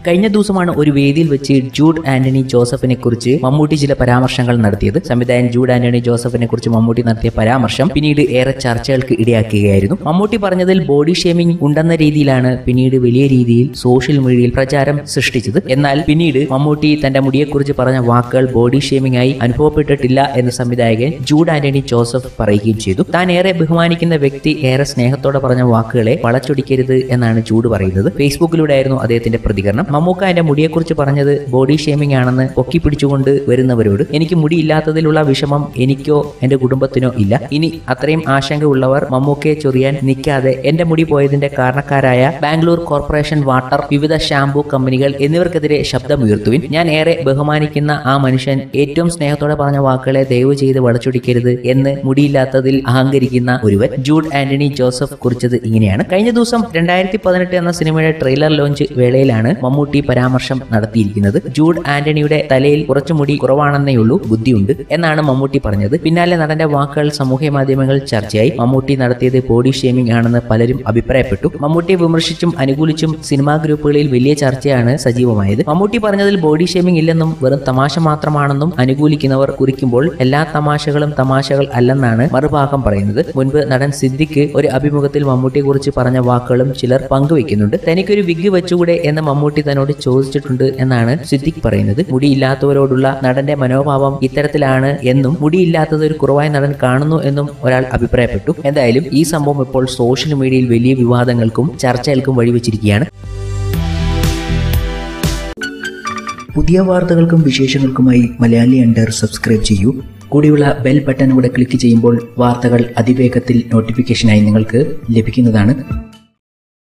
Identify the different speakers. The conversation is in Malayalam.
Speaker 1: കഴിഞ്ഞ ദിവസമാണ് ഒരു വേദിയിൽ വെച്ച് ജൂഡ് ആന്റണി ജോസഫിനെ കുറിച്ച് മമ്മൂട്ടി ചില പരാമർശങ്ങൾ നടത്തിയത് സംവിധായകൻ ജൂഡ് ആന്റണി ജോസഫിനെ കുറിച്ച് മമ്മൂട്ടി നടത്തിയ പരാമർശം പിന്നീട് ഏറെ ചർച്ചകൾക്ക് ഇടയാക്കുകയായിരുന്നു മമ്മൂട്ടി പറഞ്ഞതിൽ ബോഡി ഷേമിംഗ് ഉണ്ടെന്ന രീതിയിലാണ് പിന്നീട് വലിയ രീതിയിൽ സോഷ്യൽ മീഡിയയിൽ പ്രചാരം സൃഷ്ടിച്ചത് എന്നാൽ പിന്നീട് മമ്മൂട്ടി തന്റെ മുടിയെക്കുറിച്ച് പറഞ്ഞ വാക്കുകൾ ബോഡി ഷേമിംഗ് ആയി അനുഭവപ്പെട്ടിട്ടില്ല എന്ന് സംവിധായകൻ ജൂഡ് ആന്റണി ജോസഫ് പറയുകയും ചെയ്തു താൻ ഏറെ ബഹുമാനിക്കുന്ന വ്യക്തി ഏറെ സ്നേഹത്തോടെ പറഞ്ഞ വാക്കുകളെ വളച്ചൊടിക്കരുത് എന്നാണ് ജൂഡ് പറയുന്നത് ഫേസ്ബുക്കിലൂടെ ആയിരുന്നു അദ്ദേഹത്തിന്റെ പ്രതികരണം മമ്മൂക്ക എന്റെ മുടിയെക്കുറിച്ച് പറഞ്ഞത് ബോഡി ഷേമിംഗ് ആണെന്ന് പൊക്കി പിടിച്ചുകൊണ്ട് വരുന്നവരോട് എനിക്ക് മുടിയില്ലാത്തതിലുള്ള വിഷമം എനിക്കോ എന്റെ കുടുംബത്തിനോ ഇല്ല ഇനി അത്രയും ആശങ്ക ഉള്ളവർ മമ്മൂക്കയെ ചൊറിയാൻ നിൽക്കാതെ എന്റെ മുടി പോയതിന്റെ കാരണക്കാരായ ബാംഗ്ലൂർ കോർപ്പറേഷൻ വാട്ടർ വിവിധ ഷാംപൂ കമ്പനികൾ എന്നിവർക്കെതിരെ ശബ്ദമുയർത്തുവിൻ ഞാൻ ഏറെ ബഹുമാനിക്കുന്ന ആ മനുഷ്യൻ ഏറ്റവും സ്നേഹത്തോടെ പറഞ്ഞ വാക്കുകളെ ദയവ് ചെയ്ത് വളച്ചൊടിക്കരുത് എന്ന് മുടിയില്ലാത്തതിൽ അഹങ്കരിക്കുന്ന ഒരുവൻ ജൂഡ് ആന്റണി ജോസഫ് കുറിച്ചത് ഇങ്ങനെയാണ് കഴിഞ്ഞ ദിവസം രണ്ടായിരത്തി പതിനെട്ട് എന്ന സിനിമയുടെ ട്രെയിലർ ലോഞ്ച് വേളയിലാണ് മമ്മൂട്ടി പരാമർശം നടത്തിയിരിക്കുന്നത് ജൂഡ് ആന്റണിയുടെ തലയിൽ കുറച്ചു മുടി കുറവാണെന്നേയുള്ളൂ ബുദ്ധിയുണ്ട് എന്നാണ് മമ്മൂട്ടി പറഞ്ഞത് പിന്നാലെ നടന്റെ വാക്കുകൾ സമൂഹ മാധ്യമങ്ങൾ ചർച്ചയായി മമ്മൂട്ടി നടത്തിയത് ബോഡി ഷേമിംഗ് ആണെന്ന് പലരും അഭിപ്രായപ്പെട്ടു മമ്മൂട്ടിയെ വിമർശിച്ചും അനുകൂലിച്ചും സിനിമാ ഗ്രൂപ്പുകളിൽ വലിയ ചർച്ചയാണ് സജീവമായത് മമ്മൂട്ടി പറഞ്ഞതിൽ ബോഡി ഷേമിംഗ് ഇല്ലെന്നും വെറും തമാശ മാത്രമാണെന്നും അനുകൂലിക്കുന്നവർ കുറിക്കുമ്പോൾ എല്ലാ തമാശകളും തമാശകൾ അല്ലെന്നാണ് മറുഭാഗം പറയുന്നത് മുൻപ് നടൻ സിദ്ദിഖ് ഒരു അഭിമുഖത്തിൽ മമ്മൂട്ടിയെ കുറിച്ച് പറഞ്ഞ വാക്കുകളും ചിലർ പങ്കുവെക്കുന്നുണ്ട് തനിക്കൊരു വിഗ് വെച്ചുകൂടെ എന്ന് മമ്മൂട്ടി തന്നോട് ചോദിച്ചിട്ടുണ്ട് എന്നാണ് സിദ്ദിഖ് പറയുന്നത് മുടിയില്ലാത്തവരോടുള്ള നടന്റെ മനോഭാവം ഇത്തരത്തിലാണ് എന്നും മുടിയില്ലാത്തത് ഒരു കുറവായി നടൻ കാണുന്നു എന്നും ഒരാൾ അഭിപ്രായപ്പെട്ടു എന്തായാലും ഈ സംഭവം ഇപ്പോൾ സോഷ്യൽ മീഡിയയിൽ വലിയ വിവാദങ്ങൾക്കും ചർച്ചകൾക്കും വഴിവെച്ചിരിക്കുകയാണ് പുതിയ വാർത്തകൾക്കും വിശേഷങ്ങൾക്കുമായി മലയാളി അണ്ടർ സബ്സ്ക്രൈബ് ചെയ്യൂ കൂടിയുള്ള ബെൽ ബട്ടൺ കൂടെ ക്ലിക്ക് ചെയ്യുമ്പോൾ വാർത്തകൾ അതിവേഗത്തിൽ നോട്ടിഫിക്കേഷനായി നിങ്ങൾക്ക് ലഭിക്കുന്നതാണ്